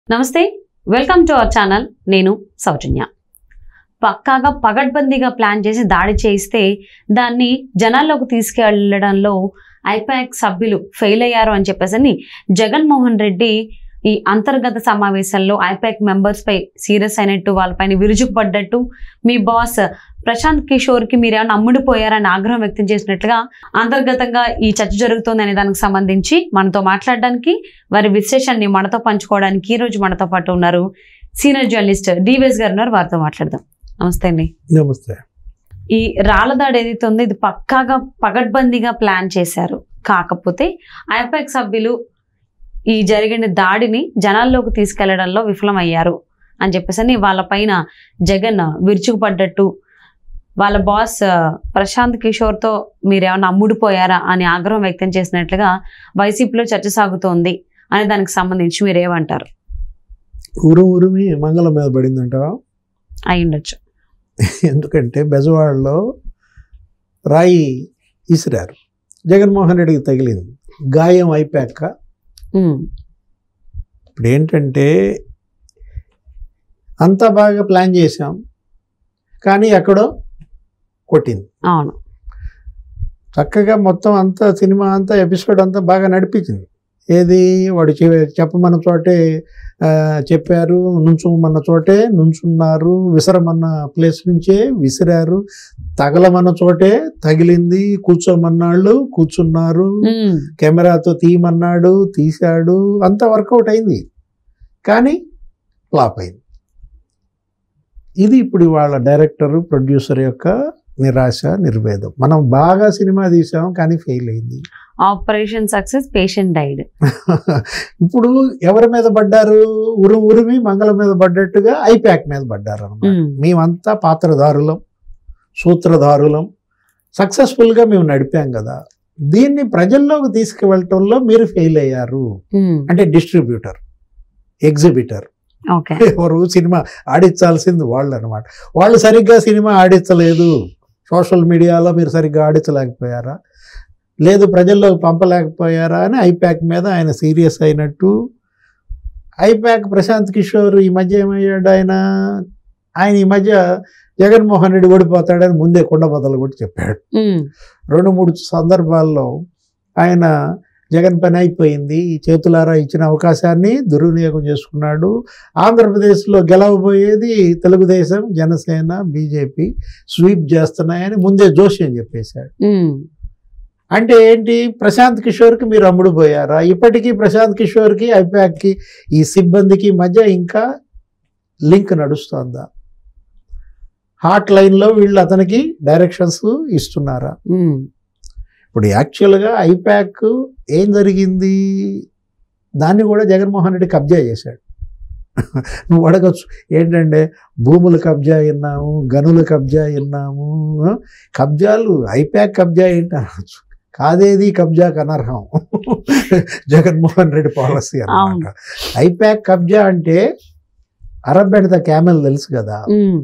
నమస్తే welcome to our channel నేను సౌజన్య పక్కాగా పగడ్బందీగా ప్లాన్ చేసి దాడి చేయిస్తే దాన్ని జనాల్లోకి తీసుకెళ్లడంలో ఐపాక్ సభ్యులు ఫెయిల్ అయ్యారు అని చెప్పేసి జగన్మోహన్ రెడ్డి ఈ అంతర్గత సమావేశంలో ఐపాక్ మెంబర్స్ పై సీరియస్ అయినట్టు వాళ్ళపైన విరుచుకుపడ్డట్టు మీ బాస్ ప్రశాంత్ కిషోర్ కి మీరు ఏమైనా అమ్ముడిపోయారని ఆగ్రహం వ్యక్తం చేసినట్లుగా అంతర్గతంగా ఈ చర్చ జరుగుతోంది అనే దానికి సంబంధించి మనతో మాట్లాడడానికి వారి విశ్లేషణని మనతో పంచుకోవడానికి ఈ రోజు మనతో పాటు ఉన్నారు సీనియర్ జర్నలిస్ట్ డివిఎస్ గారు ఉన్నారు వారితో మాట్లాడదాం నమస్తే అండి నమస్తే ఈ రాళ్ళదాడి ఏదైతే ఉందో ఇది పక్కాగా పగడ్బందీగా ప్లాన్ చేశారు కాకపోతే ఐపాక్ సభ్యులు ఈ జరిగిన దాడిని జనాల్లోకి తీసుకెళ్లడంలో విఫలమయ్యారు అని చెప్పేసి వాళ్ళపైన జగన్ విరుచుకుపడ్డట్టు వాళ్ళ బాస్ ఆ, ప్రశాంత్ కిషోర్తో మీరేమన్నా అమ్ముడిపోయారా అని ఆగ్రహం వ్యక్తం చేసినట్లుగా వైసీపీలో చర్చ సాగుతోంది అనే దానికి సంబంధించి మీరేమంటారు ఉరు ఉరిమి మంగళం మీద పడిందంటావా అయి ఉండొచ్చు ఎందుకంటే బెజవాడలో రాయి ఇసిరారు జగన్మోహన్ రెడ్డికి తగిలింది గాయం అయిపోయాక ఉమ్, ఇప్పుడు ఏంటంటే అంతా బాగా ప్లాన్ చేశాం కానీ ఎక్కడో కొట్టింది అవును చక్కగా మొత్తం అంతా సినిమా అంతా ఎపిసోడ్ అంతా బాగా నడిపించింది ఏది వాడు చె- చెప్పమన్న చోటే ఆ, చెప్పారు నుంచుమన్న చోటే నుంచున్నారు విసరమన్న ప్లేస్ నుంచే విసిరారు తగలమన్న చోటే తగిలింది కూర్చోమన్నాళ్ళు కూర్చున్నారు ఉమ్, కెమెరాతో తీయమన్నాడు తీశాడు అంతా వర్కౌట్ అయింది కానీ ఫ్లాప్ అయింది ఇది ఇప్పుడు వాళ్ళ డైరెక్టర్ ప్రొడ్యూసర్ యొక్క నిరాశ నిర్వేదం మనం బాగా సినిమా తీసాం కానీ ఫెయిల్ అయింది ఆపరేషన్ సక్సెస్ పేషెంట్ డైడ్ ఇప్పుడు ఎవరి మీద పడ్డారు ఉరు ఉరిమి మంగళం మీద పడ్డట్టుగా ఐప్యాక్ మీద పడ్డారు అన్నమాట మేమంతా పాత్రధారులం సూత్రధారులం సక్సెస్ఫుల్గా మేము నడిపాం కదా దీన్ని ప్రజల్లోకి తీసుకువెళ్ళటంలో మీరు ఫెయిల్ అయ్యారు అంటే డిస్ట్రిబ్యూటర్ ఎగ్జిబిటర్ ఓకే ఎవరు సినిమా ఆడించాల్సింది వాళ్ళు అనమాట వాళ్ళు సరిగ్గా సినిమా ఆడించలేదు సోషల్ మీడియాలో మీరు సరిగ్గా ఆడించలేకపోయారా లేదు ప్రజల్లోకి పంపలేకపోయారా అని ఐప్యాక్ మీద ఆయన సీరియస్ అయినట్టు ఐప్యాక్ ప్రశాంత్ కిషోర్ ఈ మధ్య ఏమయ్యాడు ఆయన ఆయన ఈ మధ్య జగన్మోహన్ రెడ్డి ఓడిపోతాడని ముందే కొండ బద్దలు కూడా చెప్పాడు రెండు మూడు సందర్భాల్లో ఆయన జగన్ పని అయిపోయింది చేతులారా ఇచ్చిన అవకాశాన్ని దుర్వినియోగం చేసుకున్నాడు ఆంధ్రప్రదేశ్లో గెలవబోయేది తెలుగుదేశం జనసేన బీజేపీ స్వీప్ చేస్తున్నాయని ముందే జోష్యం చెప్పేశాడు అంటే ఏంటి ప్రశాంత్ కిషోర్కి మీరు అమ్ముడు పోయారా ఇప్పటికీ ప్రశాంత్ కిషోర్కి ఐపాక్కి ఈ సిబ్బందికి మధ్య ఇంకా లింక్ నడుస్తోందా హాట్ లైన్లో వీళ్ళు అతనికి డైరెక్షన్స్ ఇస్తున్నారా ఇప్పుడు యాక్చువల్గా ఐప్యాక్ ఏం జరిగింది దాన్ని కూడా జగన్మోహన్ రెడ్డి కబ్జా చేశాడు నువ్వు అడగచ్చు ఏంటంటే భూములు కబ్జా విన్నాము గనులు కబ్జా విన్నాము ఆ? కబ్జాలు ఐప్యాక్ కబ్జా ఏంటి అనవచ్చు కాదేది కబ్జాకు అనర్హం జగన్మోహన్ రెడ్డి పాలసీ అన్నమాట ఐప్యాక్ కబ్జా అంటే అరబ్ అండ్ ద క్యామెల్ తెలుసు కదా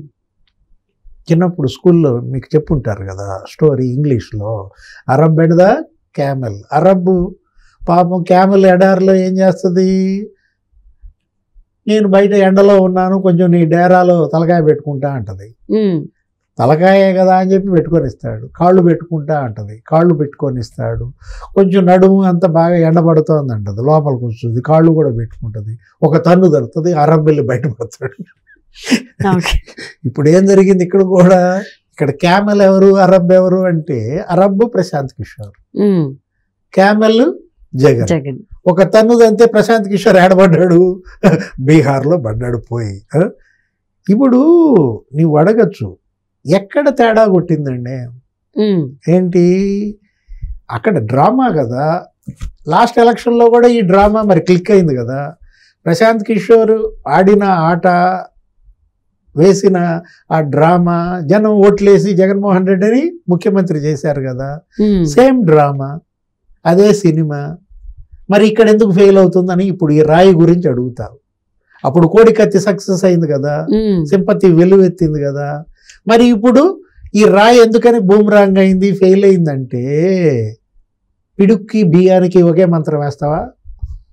చిన్నప్పుడు స్కూల్లో మీకు చెప్పుంటారు కదా స్టోరీ ఇంగ్లీష్లో Arab and the camel Arab పాపం క్యామెల్ ఎడారిలో ఏం చేస్తుంది నేను బయట ఎండలో ఉన్నాను కొంచెం నీ డేరాలో తలకాయ పెట్టుకుంటా అంటది తలకాయే కదా అని చెప్పి పెట్టుకొని ఇస్తాడు కాళ్ళు పెట్టుకుంటా అంటది కాళ్ళు పెట్టుకొని ఇస్తాడు కొంచెం నడుము అంత బాగా ఎండబడుతోంది అంటది లోపలికి వస్తుంది కాళ్ళు కూడా పెట్టుకుంటుంది ఒక తన్ను దొరుకుతుంది అరబ్ వెళ్ళి బయటపడతాడు ఓకే ఇప్పుడు ఏం జరిగింది ఇక్కడ కూడా ఇక్కడ క్యామెల్ ఎవరు అరబ్ ఎవరు అంటే అరబ్ ప్రశాంత్ కిషోర్ క్యామెల్ జగన్ జగన్ ఒక తన్నుదంతే ప్రశాంత్ కిషోర్ ఏడబడ్డాడు బీహార్లో పడ్డాడు పోయి ఆ? ఇప్పుడు నీవు అడగచ్చు ఎక్కడ తేడా కొట్టిందండి ఉమ్, ఏంటి అక్కడ డ్రామా కదా లాస్ట్ ఎలక్షన్లో కూడా ఈ డ్రామా మరి క్లిక్ అయింది కదా ప్రశాంత్ కిషోర్ ఆడిన ఆట వేసిన ఆ డ్రామా జనం ఓట్లేసి జగన్మోహన్ రెడ్డిని ముఖ్యమంత్రి చేశారు కదా ఉమ్, సేమ్ డ్రామా అదే సినిమా మరి ఇక్కడ ఎందుకు ఫెయిల్ అవుతుందని ఇప్పుడు ఈ రాయి గురించి అడుగుతావు అప్పుడు కోడికత్తి సక్సెస్ అయింది కదా ఉమ్, సింపతి వెలువెత్తింది కదా మరి ఇప్పుడు ఈ రాయి ఎందుకని బూమరాంగ్ అయింది ఫెయిల్ అయిందంటే పిడుక్కి బియ్యానికి ఒకే మంత్రం వేస్తావా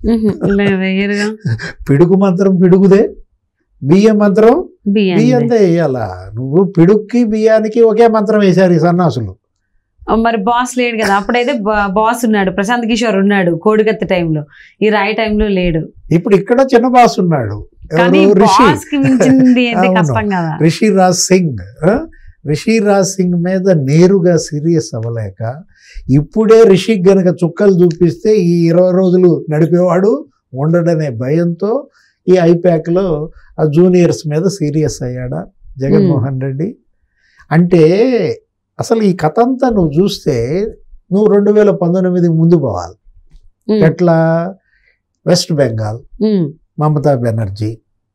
ఉహు, లే, వేయరుగా పిడుగు మంత్రం పిడుగుదే బియ్యం మంత్రం బియ్యం బియ్యంతో వేయాలా నువ్వు పిడుక్కి బియ్యానికి ఒకే మంత్రం వేశారు ఈ సన్నాసులు మరి బాస్ లేడు కదా అప్పుడైతే బా- బాస్ ఉన్నాడు ప్రశాంత్ కిషోర్ ఉన్నాడు కోడికత్తి టైంలో ఈ రాయి టైంలో లేడు ఇప్పుడు ఇక్కడ చిన్న బాస్ ఉన్నాడు కానీ ఎవరు రిషి బాస్ కి మించింది అయితే అవును. కష్టం కదా రిషి రాజ్ సింగ్ ఆ? రిషి రాజ్ సింగ్ మీద నేరుగా సీరియస్ అవ్వలేక ఇప్పుడే రిషి గనక చుక్కలు చూపిస్తే ఈ ఇరవై రోజులు నడిపేవాడు ఉండడనే భయంతో ఈ ఐప్యాక్లో ఆ జూనియర్స్ మీద సీరియస్ అయ్యాడా జగన్మోహన్ రెడ్డి అంటే అసలు ఈ కథ అంతా నువ్వు చూస్తే నువ్వు రెండు వేల పంతొమ్మిది ముందు పోవాలి ఉమ్, ఎట్లా వెస్ట్ బెంగాల్ ఉమ్, మమతా బెనర్జీ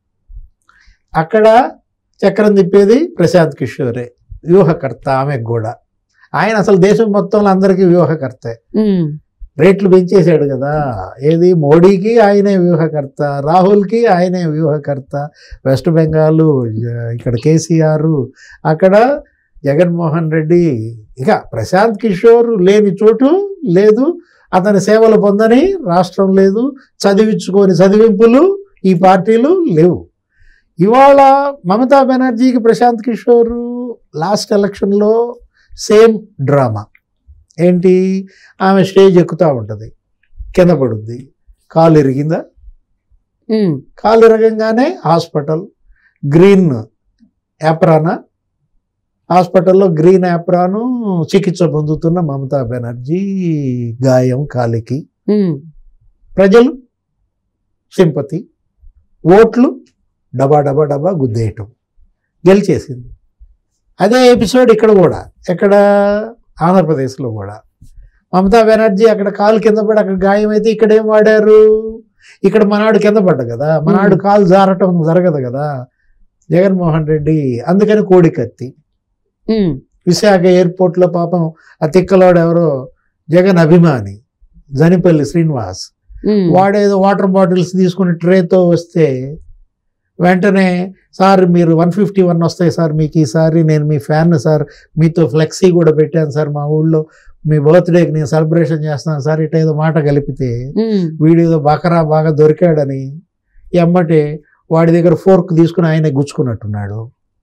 అక్కడ చక్రం తిప్పేది ప్రశాంత్ కిషోరే వ్యూహకర్త ఆమెకు కూడా ఆయన అసలు దేశం మొత్తంలో అందరికీ వ్యూహకర్తే ఉమ్, రేట్లు పెంచేశాడు కదా ఏది మోడీకి ఆయనే వ్యూహకర్త రాహుల్కి ఆయనే వ్యూహకర్త వెస్ట్ బెంగాల్ ఇక్కడ కేసీఆర్ అక్కడ జగన్మోహన్ రెడ్డి ఇక ప్రశాంత్ కిషోర్ లేని చోటు లేదు అతని సేవలు పొందని రాష్ట్రం లేదు చదివించుకొని చదివింపులు ఈ పార్టీలు లేవు ఇవాళ మమతా బెనర్జీకి ప్రశాంత్ కిషోర్ లాస్ట్ ఎలక్షన్లో సేమ్ డ్రామా ఏంటి ఆమె స్టేజ్ ఎక్కుతూ ఉంటుంది కింద పడుద్ది కాలు ఇరిగిందా ఉమ్, కాలు ఇరగంగానే హాస్పిటల్ గ్రీన్ యాప్రానా హాస్పిటల్లో గ్రీన్ యాప్రాను చికిత్స పొందుతున్న మమతా బెనర్జీ గాయం కాలికి ఉమ్, ప్రజలు సింపతి ఓట్లు డబా డబా డబా గుద్దేయటం గెలిచేసింది అదే ఎపిసోడ్ ఇక్కడ కూడా ఎక్కడ ఆంధ్రప్రదేశ్లో కూడా మమతా బెనర్జీ అక్కడ కాలు కింద పడి అక్కడ గాయం అయితే ఇక్కడ ఏం వాడారు ఇక్కడ మనాడు కింద పడ్డ కదా మనాడు కాలు జారటం జరగదు కదా జగన్మోహన్ రెడ్డి అందుకని కోడి కత్తి ఉమ్, విశాఖ ఎయిర్పోర్ట్లో పాపం ఆ తిక్కలోడు ఎవరో జగన్ అభిమాని జనిపల్లి శ్రీనివాస్ ఉమ్, వాడేదో వాటర్ బాటిల్స్ తీసుకుని ట్రేతో వస్తే వెంటనే సార్ మీరు వన్ ఫిఫ్టీ వన్ వస్తాయి సార్ మీకు ఈసారి నేను మీ ఫ్యాన్ సార్ మీతో ఫ్లెక్సీ కూడా పెట్టాను సార్ మా ఊళ్ళో మీ బర్త్డేకి నేను సెలబ్రేషన్ చేస్తాను సార్ ఇట ఏదో మాట కలిపితే ఉమ్, వీడేదో బకరా బాగా దొరికాడని ఎమ్మటే వాడి దగ్గర ఫోర్క్ తీసుకుని ఆయన గుచ్చుకున్నట్టున్నాడు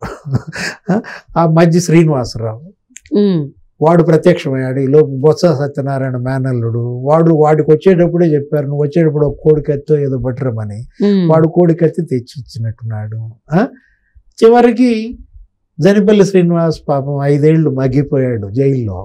ఆ మధ్య శ్రీనివాసరావు ఉమ్, వాడు ప్రత్యక్షమయ్యాడు ఈ లోపు బొత్స సత్యనారాయణ మేనల్లుడు వాడు వాడికి వచ్చేటప్పుడే చెప్పారు నువ్వు వచ్చేటప్పుడు ఒక కోడి కత్తో ఏదో పట్టరమని ఉమ్, వాడు కోడి కత్తి తెచ్చి ఇచ్చినట్టున్నాడు ఆ? చివరికి జనిపల్లి శ్రీనివాస్ పాపం ఐదేళ్లు మగ్గిపోయాడు జైల్లో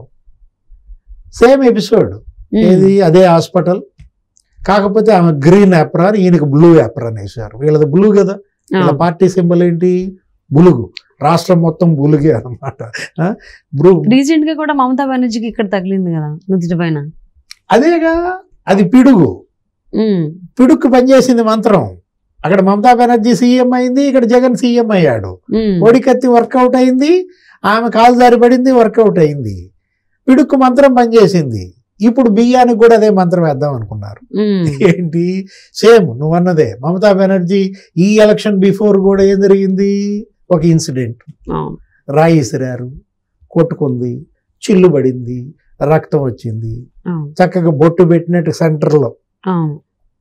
సేమ్ ఎపిసోడ్ ఉమ్, ఏది అదే హాస్పిటల్ కాకపోతే ఆమె గ్రీన్ యాప్రాన్ ఈయనకి బ్లూ యాప్రాన్ వేశారు వీళ్ళది బ్లూ కదా వీళ్ళ ఆ, పార్టీ సింబల్ ఏంటి బులుగు రాష్ట్రం మొత్తం బులుగే అనమాట బ్లూ రీసెంట్ గా కూడా మమతా బెనర్జీకి ఇక్కడ తగిలింది కదా నుదుటి పైన అదేగా అది పిడుగు ఉమ్, పిడుక్కు పనిచేసింది మంత్రం అక్కడ మమతా బెనర్జీ సీఎం అయింది ఇక్కడ జగన్ సీఎం అయ్యాడు ఉమ్, కోడికత్తి వర్కౌట్ అయింది ఆమె కాలు జారి పడింది వర్కౌట్ అయింది పిడుక్కు మంత్రం పనిచేసింది ఇప్పుడు బియ్యానికి కూడా అదే మంత్రం వేద్దాం అనుకున్నారు ఉమ్, ఏంటి సేమ్ నువ్వు అన్నదే మమతా బెనర్జీ ఈ ఎలక్షన్ బిఫోర్ కూడా ఏం జరిగింది ఒక ఇన్సిడెంట్ అవును, రాయి ఇసిరారు కొట్టుకుంది చిల్లు పడింది రక్తం వచ్చింది అవును, చక్కగా బొట్టు పెట్టినట్టు సెంటర్లో అవును,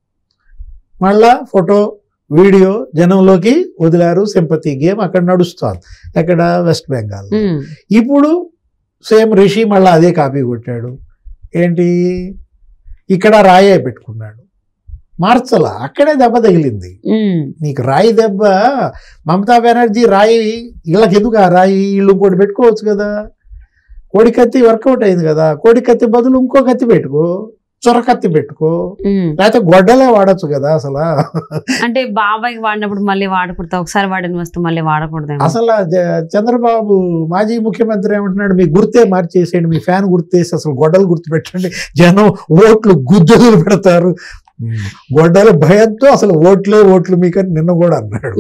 మళ్ళా ఫోటో వీడియో జనంలోకి వదిలారు సింపతి గేమ్ అక్కడ నడుస్తోంది ఎక్కడ వెస్ట్ బెంగాల్ ఉమ్, ఇప్పుడు సేమ్ రిషి మళ్ళీ అదే కాపీ కొట్టాడు ఏంటి ఇక్కడ రాయే పెట్టుకున్నాడు మార్చల అక్కడే దెబ్బ తగిలింది ఉమ్, నీకు రాయి దెబ్బ మమతా బెనర్జీ రాయి వీళ్ళకి ఎందుకు ఆ రాయి వీళ్ళు ఇంకోటి పెట్టుకోవచ్చు కదా కోడి కత్తి వర్కౌట్ అయింది కదా కోడి కత్తి బదులు ఇంకో కత్తి పెట్టుకో చొరకత్తి పెట్టుకో ఉమ్. లేకపోతే గొడ్డలే వాడచ్చు కదా అసలు అంటే బాబాయ్ వాడినప్పుడు మళ్ళీ వాడకూడదు ఒకసారి వాడిన వస్తువు మళ్ళీ వాడకూడదు అసలు ఆ జ- చంద్రబాబు మాజీ ముఖ్యమంత్రి ఏమంటున్నాడు మీ గుర్తే మార్చేసేయండి మీ ఫ్యాన్ గుర్తేసి అసలు గొడ్డలు గుర్తు పెట్టండి జనం ఓట్లు గుద్దలు పెడతారు గొడ్డల భయంతో అసలు ఓట్లే ఓట్లు మీకని నిన్న కూడా అన్నాడు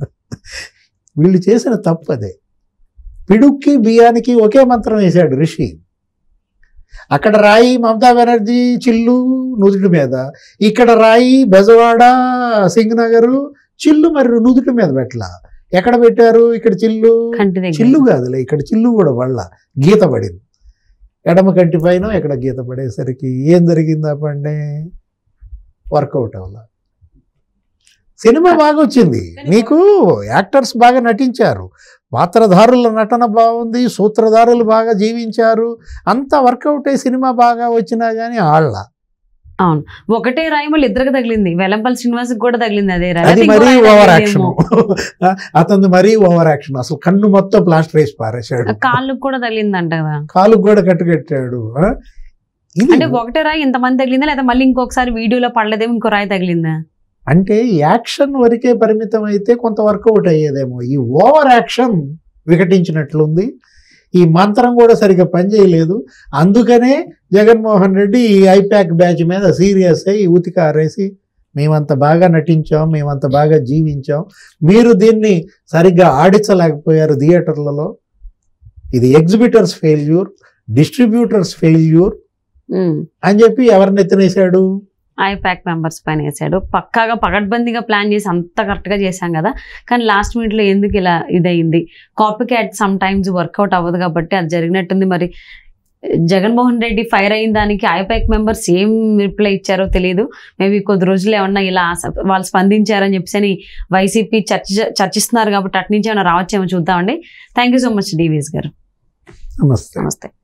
వీళ్ళు చేసిన తప్పు అదే పిడుక్కి బియ్యానికి ఒకే మంత్రం వేశాడు రిషి అక్కడ రాయి మమతా బెనర్జీ చిల్లు నుదుటి మీద ఇక్కడ రాయి బెజవాడ సింగనగర్ చిల్లు మరి నుదుటి మీద పెట్టలా ఎక్కడ పెట్టారు ఇక్కడ చిల్లు కంటి దగ్గర చిల్లు కాదులే ఇక్కడ చిల్లు కూడా వల్ల గీత పడింది ఎడమ కంటి పైన ఎక్కడ గీత పడేసరికి ఏం జరిగింది ఆ పండే వర్కౌట్ అవ్వాల సినిమా బాగా వచ్చింది నీకు యాక్టర్స్ బాగా నటించారు పాత్రధారుల నటన బాగుంది సూత్రధారులు బాగా జీవించారు అంతా వర్కౌట్ అయ్యి సినిమా బాగా వచ్చినా కానీ ఆళ్ళ ఒకటే రాయి మళ్ళీ ఇద్దరికి తగిలింది వెల్లంపల్లి శ్రీనివాస్ కూడా తగిలింది అదే రాయి అది అయితే ఇంకో మరీ రాయి ఓవర్ తగిలిందేమో. యాక్షన్ అతను మరీ ఓవర్ యాక్షన్ అసలు కన్ను మొత్తం ప్లాస్టర్ వేసి పారేశాడు కాళ్ళకు కూడా తగిలిందంట కదా కాలుకు కూడా కట్టుకట్టాడు ఆ? ఇది అంటే ఒకటే రాయి ఇంతమంది తగిలిందా లేదా మళ్ళీ ఇంకొకసారి వీడియోలో పడలేదేమో ఇంకో రాయి తగిలిందా అంటే యాక్షన్ వరకే పరిమితం అయితే కొంత వర్కౌట్ అయ్యేదేమో ఈ ఓవర్ యాక్షన్ వికటించినట్లుంది ఈ మంత్రం కూడా సరిగ్గా పనిచేయలేదు అందుకనే జగన్మోహన్ రెడ్డి ఈ ఐప్యాక్ బ్యాచ్ మీద సీరియస్ అయ్యి ఉతిక ఆరేసి మేమంత బాగా నటించాం మేమంత బాగా జీవించాం మీరు దీన్ని సరిగ్గా ఆడించలేకపోయారు థియేటర్లలో ఇది ఎగ్జిబిటర్స్ ఫెయిల్యూర్ డిస్ట్రిబ్యూటర్స్ ఫెయిల్యూర్ అని చెప్పి ఎవరిని ఎత్తినేశాడు ఐ ప్యాక్ మెంబర్స్ పైన వేసాడు పక్కాగా పగడ్బందీగా ప్లాన్ చేసి అంత కరెక్ట్గా చేశాం కదా కానీ లాస్ట్ మినిట్లో ఎందుకు ఇలా ఇదయింది copycat sometimes work out అవ్వదు కాబట్టి అది జరిగినట్టుంది మరి జగన్మోహన్ రెడ్డి ఫైర్ అయిన దానికి ఐపాక్ మెంబర్స్ ఏం రిప్లై ఇచ్చారో తెలియదు మేబీ కొద్ది రోజులు ఏమన్నా ఇలా స- వాళ్ళు స్పందించారని చెప్పేసి అని వైసీపీ చర్చ చర్చిస్తున్నారు కాబట్టి అటు నుంచి ఏమైనా రావచ్చేమో చూద్దామండి thank you so much DVS గారు నమస్తే నమస్తే